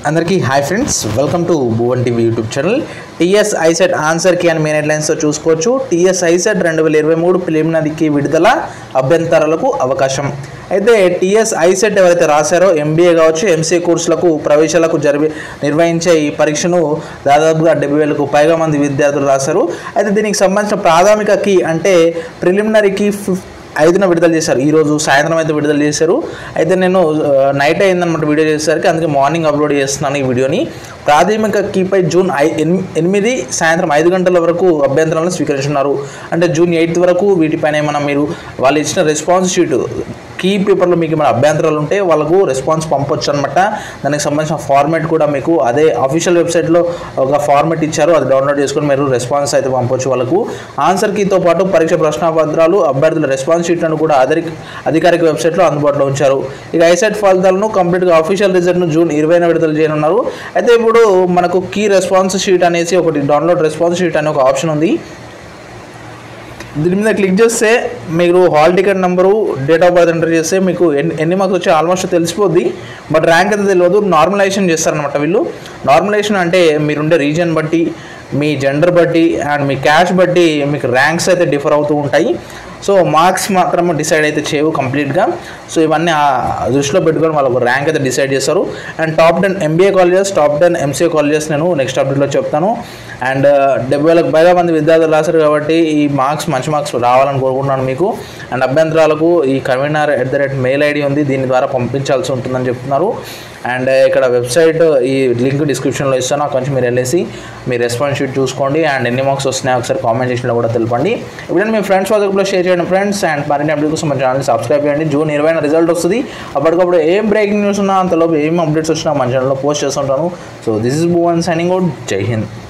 అందరికీ hi friends welcome to Bhuvan TV YouTube channel TS ICET answer కి అని main హెడ్లైన్స్తో చూసుకోవచ్చు టీఎస్ ఐసెట్ రెండు వేల ఇరవై మూడు ప్రిలిమినరీకి విడుదల అభ్యంతరాలకు అవకాశం అయితే టీఎస్ ఐసెట్ ఎవరైతే రాశారో ఎంబీఏ కావచ్చు ఎంసీఏ కోర్సులకు ప్రవేశాలకు జరిపి నిర్వహించే ఈ పరీక్షను దాదాపుగా డెబ్బై వేలకు పైగా మంది విద్యార్థులు రాశారు అయితే దీనికి సంబంధించిన ప్రాథమిక కీ అంటే ప్రిలిమినరీకి ఫిఫ్ ఐదున విడుదల చేశారు ఈరోజు సాయంత్రం అయితే విడుదల చేశారు అయితే నేను ఆ, నైట్ అయిందనమాట వీడియో చేసేసరికి అందుకే మార్నింగ్ అప్లోడ్ చేస్తున్నాను ఈ వీడియోని ప్రాథమిక కీపై జూన్ ఐ ఎన్- ఎనిమిది సాయంత్రం ఐదు గంటల వరకు అభ్యంతరాలను స్వీకరిస్తున్నారు అంటే జూన్ ఎయిత్ వరకు వీటిపైన ఏమైనా మీరు వాళ్ళు ఇచ్చిన రెస్పాన్స్ షీట్ కీ పేపర్లో మీకు ఏమైనా అభ్యంతరాలు ఉంటే వాళ్ళకు రెస్పాన్స్ పంపొచ్చు అనమాట దానికి సంబంధించిన ఫార్మాట్ కూడా మీకు అదే అఫీషియల్ వెబ్సైట్లో ఒక ఫార్మాట్ ఇచ్చారు అది డౌన్లోడ్ చేసుకొని మీరు రెస్పాన్స్ అయితే పంపొచ్చు వాళ్ళకు ఆన్సర్ కీతో పాటు పరీక్ష ప్రశ్నాపత్రాలు అభ్యర్థుల రెస్పాన్స్ షీట్లను కూడా అధిక అధికారిక వెబ్సైట్లో అందుబాటులో ఉంచారు ఇక ఐసెట్ ఫలితాలను కంప్లీట్గా అఫీషియల్ రిజల్ట్ను జూన్ ఇరవైన విడుదల చేయనున్నారు అయితే ఇప్పుడు మనకు కీ రెస్పాన్స్ షీట్ అనేసి ఒకటి డౌన్లోడ్ రెస్పాన్స్ షీట్ అనే ఒక ఆప్షన్ ఉంది దీని మీద క్లిక్ చేస్తే మీరు hall ticket number date of birth enter చేస్తే మీకు ఎన్ని ఎన్ని మార్క్స్ వచ్చి ఆల్మోస్ట్ తెలిసిపోద్ది బట్ ర్యాంక్ అయితే తెలియదు నార్మలైజేషన్ చేస్తారనమాట వీళ్ళు నార్మలైజేషన్ అంటే మీరుండే రీజన్ బట్టి మీ జెండర్ బట్టి అండ్ మీ క్యాష్ బట్టి మీకు ర్యాంక్స్ అయితే డిఫర్ అవుతూ ఉంటాయి సో మార్క్స్ మాత్రం డిసైడ్ అయితే చేయవు కంప్లీట్గా సో ఇవన్నీ ఆ దృష్టిలో పెట్టుకొని వాళ్ళకు ర్యాంక్ అయితే డిసైడ్ చేస్తారు and top ten MBA colleges top ten MCA colleges నేను నెక్స్ట్ అప్డేట్లో చెప్తాను అండ్ డెబ్బై వేలకు పైగా మంది విద్యార్థులు రాశారు కాబట్టి ఈ మార్క్స్ మంచి మార్క్స్ రావాలని కోరుకుంటున్నాను మీకు అండ్ అభ్యంతరాలకు ఈ convener at the rate mail ID ఉంది దీని ద్వారా పంపించాల్సి ఉంటుందని చెప్తున్నారు అండ్ ఇక్కడ వెబ్సైట్ ఈ లింక్ డిస్క్రిప్షన్లో ఇస్తాను అక్కడ నుంచి మీరు వెళ్ళేసి మీ రెస్పాన్స్ షీట్ చూసుకోండి అండ్ ఎన్ని మార్క్స్ వస్తున్నాయో ఒకసారి కామెంట్ సెక్షన్లో కూడా తెలపండి ఇప్పుడైనా మీ ఫ్రెండ్స్ వాళ్ళకి షేర్ చేయండి ఫ్రెండ్స్ అండ్ మరిన్ని అప్డేట్ కోసం మన ఛానల్ని సబ్స్క్రైబ్ చేయండి జూన్ ఇరవై రిజల్ట్ వస్తుంది అప్పటికప్పుడు ఏం బ్రేకింగ్ న్యూస్ ఉన్నా అంతలోపు ఏం అప్డేట్స్ వచ్చినా మన ఛానల్లో పోస్ట్ చేస్తుంటాను so this is Bhuvan signing out జై హింద్